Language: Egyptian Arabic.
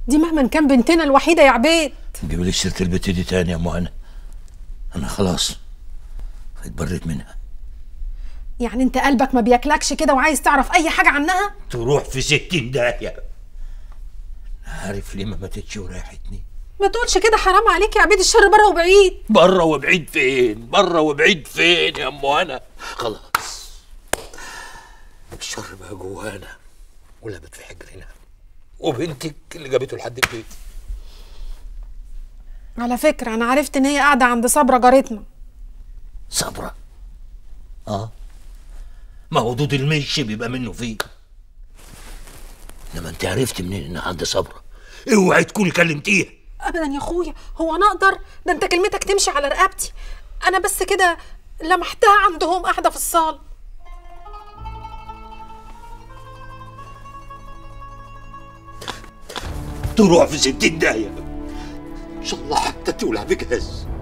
دي مهما كان بنتنا الوحيده يا عبيد جيب لي سيره البت دي تاني يا ام هنا انا خلاص اتبريت منها يعني انت قلبك ما بياكلكش كده وعايز تعرف اي حاجه عنها تروح في ستين داهيه عارف ليه ما ماتتش وريحتني ما تقولش كده حرام عليك يا عبيد الشر بره وبعيد بره وبعيد فين بره وبعيد فين يا ام هنا خلاص الشر بقى جوانا ولابت في حجرنا وبنتك اللي جابته لحد البيت على فكره انا عرفت ان هي قاعده عند صبره جارتنا صبرة اه ما هو دود المشي بيبقى منه فيه انما انت عرفت منين انها عند صبرة اوعي تكوني كلمتيها ابدا يا اخويا هو انا اقدر ده انت كلمتك تمشي على رقبتي انا بس كده لمحتها عندهم قاعده في الصاله تروح في ستين داهية ان شاء الله حتى تولع بجهاز